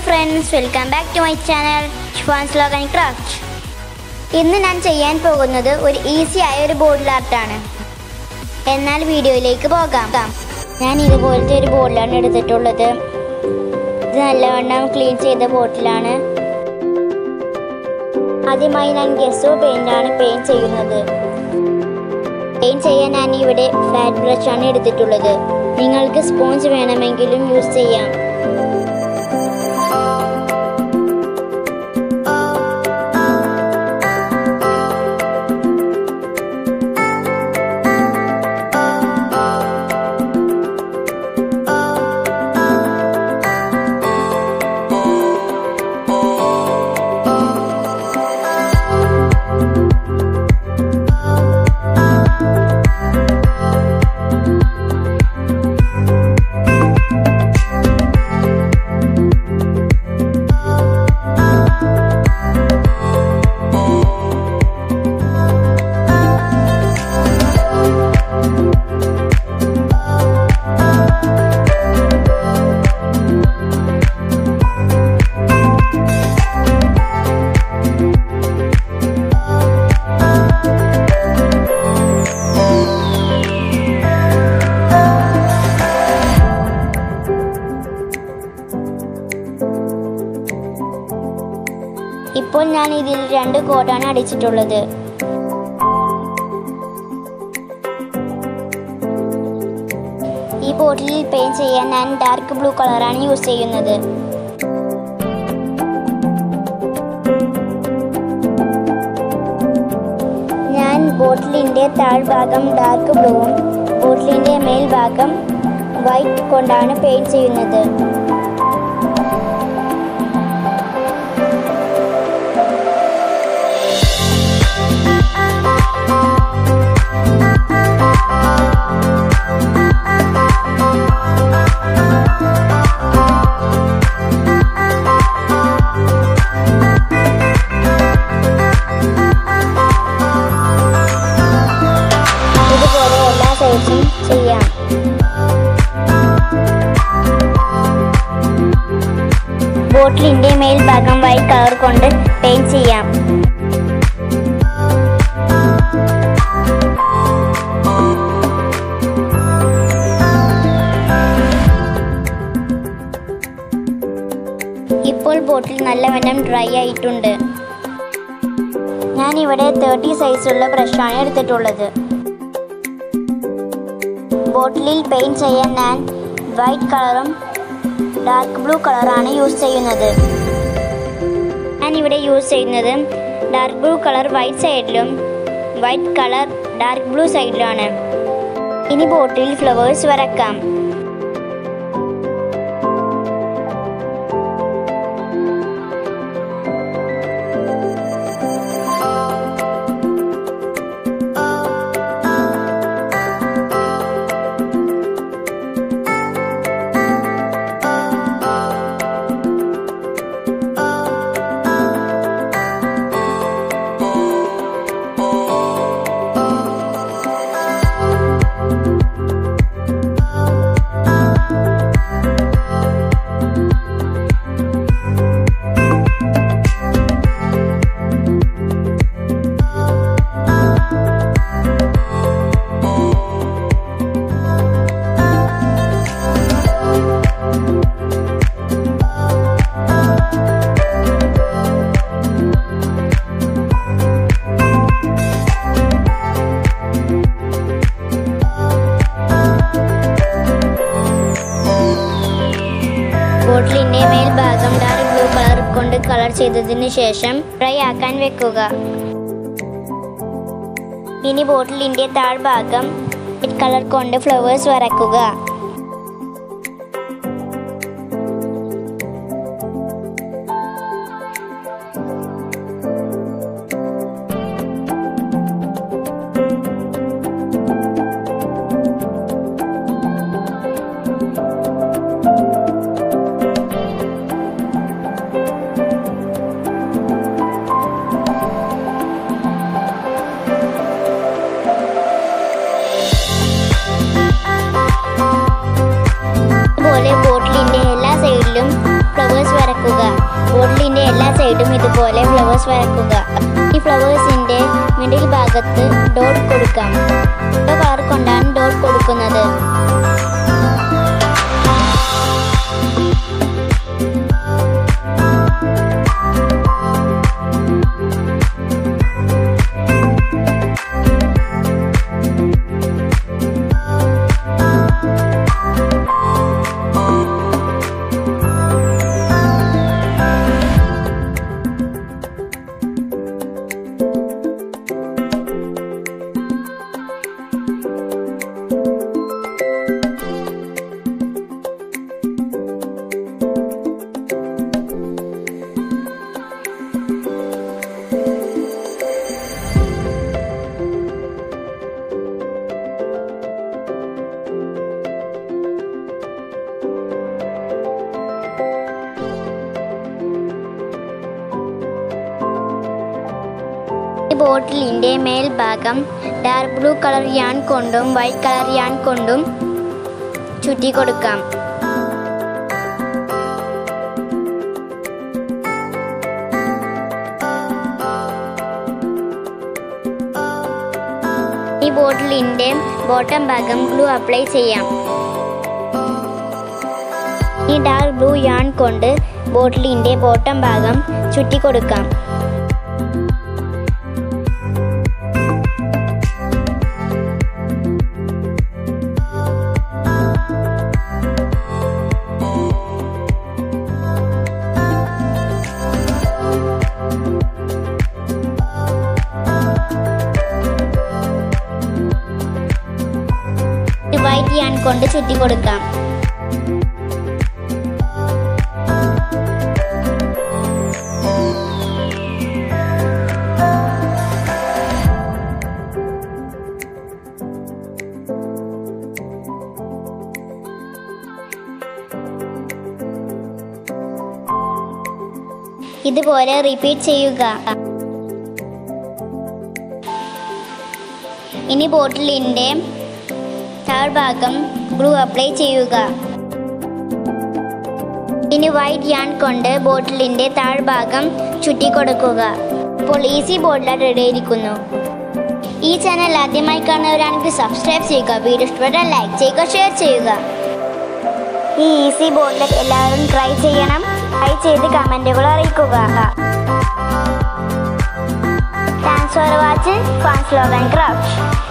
hi friends welcome back to my channel Shifan's log and craft ഇന്ന് ഞാൻ ചെയ്യാൻ പോകുന്നത് ഒരു ഈസി ആയ ഒരു ബോട്ടിൽ ആർട്ടാണ് എന്നാൽ വീഡിയോയിലേക്ക് പോകാം ഞാൻ ഇതുപോലത്തെ ഒരു ബോട്ടിലാണ് എടുത്തിട്ടുള്ളത് ഇത് നല്ലവണ്ണം ക്ലീൻ ചെയ്ത ബോട്ടിലാണ് ആദ്യമായി ഞാൻ ഗെസോ പെയിൻ്റാണ് പെയിൻറ് ചെയ്യുന്നത് പെയിൻറ് ചെയ്യാൻ ഞാൻ ഇവിടെ ഫ്ലാറ്റ് ബ്രഷാണ് എടുത്തിട്ടുള്ളത് നിങ്ങൾക്ക് സ്പോഞ്ച് വേണമെങ്കിലും യൂസ് ചെയ്യാം ഇപ്പോൾ ഞാൻ ഇതിൽ രണ്ട് കോട്ടാണ് അടിച്ചിട്ടുള്ളത് ഈ ബോട്ടിലിൽ പെയിന്റ് ചെയ്യാൻ ഞാൻ ഡാർക്ക് ബ്ലൂ കളറാണ് യൂസ് ചെയ്യുന്നത് ഞാൻ ബോട്ടിലിൻ്റെ താഴ്ഭാഗം ഡാർക്ക് ബ്ലൂവും ബോട്ടിലിൻ്റെ മേൽഭാഗം വൈറ്റ് കൊണ്ടാണ് പെയിന്റ് ചെയ്യുന്നത് ഇതുപോലെ എല്ലാ സൈസും ചെയ്യാം ബോട്ടിലിന്റെ മേൽഭാഗം വൈറ്റ് കളർ കൊണ്ട് പെയിന്റ് ചെയ്യാം ഇപ്പോൾ ബോട്ടിൽ നല്ലവണ്ണം ഡ്രൈ ആയിട്ടുണ്ട് ഞാൻ ഇവിടെ തേർട്ടി സൈസുള്ള ബ്രഷാണ് എടുത്തിട്ടുള്ളത് ബോട്ടിലിൽ പെയിന്റ് ചെയ്യാൻ ഞാൻ വൈറ്റ് കളറും ഡാർക്ക് ബ്ലൂ കളറാണ് യൂസ് ചെയ്യുന്നത് ഞാൻ ഇവിടെ യൂസ് ചെയ്യുന്നത് ഡാർക്ക് ബ്ലൂ കളർ വൈറ്റ് സൈഡിലും വൈറ്റ് കളർ ഡാർക്ക് ബ്ലൂ സൈഡിലുമാണ് ഇനി ബോട്ടിൽ ഫ്ലവേഴ്സ് വരക്കാം ബോട്ടിലിന്റെ മേൽഭാഗം ഡാർക്ക് ബ്ലൂ കളർ കൊണ്ട് കളർ ചെയ്തതിന് ശേഷം ഡ്രൈ ആക്കാൻ വെക്കുക ഇനി ബോട്ടിലിന്റെ താഴ്ഭാഗം വൈറ്റ് കളർ കൊണ്ട് ഫ്ലവേഴ്സ് വരക്കുക ഇതുപോലെ ഫ്ലവേഴ്സ് വരക്കുക ഈ ഫ്ലവേഴ്സിന്റെ മിഡിൽ ഭാഗത്ത് ഡോട്ട് കൊടുക്കാം യെല്ലോ കളർ കൊണ്ടാണ് ഡോട്ട് കൊടുക്കുന്നത് ഈ ബോട്ടിലിന്റെ മേൽഭാഗം ഡാർക്ക് ബ്ലൂ കളർ യാൺ കൊണ്ടും വൈറ്റ് കളർ യാൺ കൊണ്ടും ചുറ്റി കൊടുക്കാം ഈ ബോട്ടിലിന്റെ ബോട്ടം ഭാഗം ഗ്ലൂ അപ്ലൈ ചെയ്യാം ഈ ഡാർക്ക് ബ്ലൂ യാൺ കൊണ്ട് ബോട്ടിലിന്റെ ബോട്ടം ഭാഗം ചുറ്റി കൊടുക്കാം വൈറ്റ് യാൺ കൊണ്ട് ചുറ്റി കൊടുക്കാം ഇതുപോലെ റിപ്പീറ്റ് ചെയ്യുക ഇനി ബോട്ടിലിൻ്റെ താഴ്ഭാഗം ഗ്ലൂ അപ്ലൈ ചെയ്യുക ഇനി വൈറ്റ് യാൺ കൊണ്ട് ബോട്ടിലിൻ്റെ താഴ്ഭാഗം ചുറ്റി കൊടുക്കുക ഇപ്പോൾ ഈസി ബോട്ടിൽ റെഡി ആയിരിക്കുന്നു ഈ ചാനൽ ആദ്യമായി കാണുന്നവരാണെങ്കിൽ സബ്സ്ക്രൈബ് ചെയ്യുക വീഡിയോ ഇഷ്ടപ്പെട്ടാൽ ലൈക്ക് ചെയ്യുക ഷെയർ ചെയ്യുക ഈ ഈസി ബോട്ടിൽ എല്ലാവരും ട്രൈ ചെയ്യണം ട്രൈ ചെയ്ത് കമൻറ്റുകൾ അറിയിക്കുക thanks for watching fans log and craft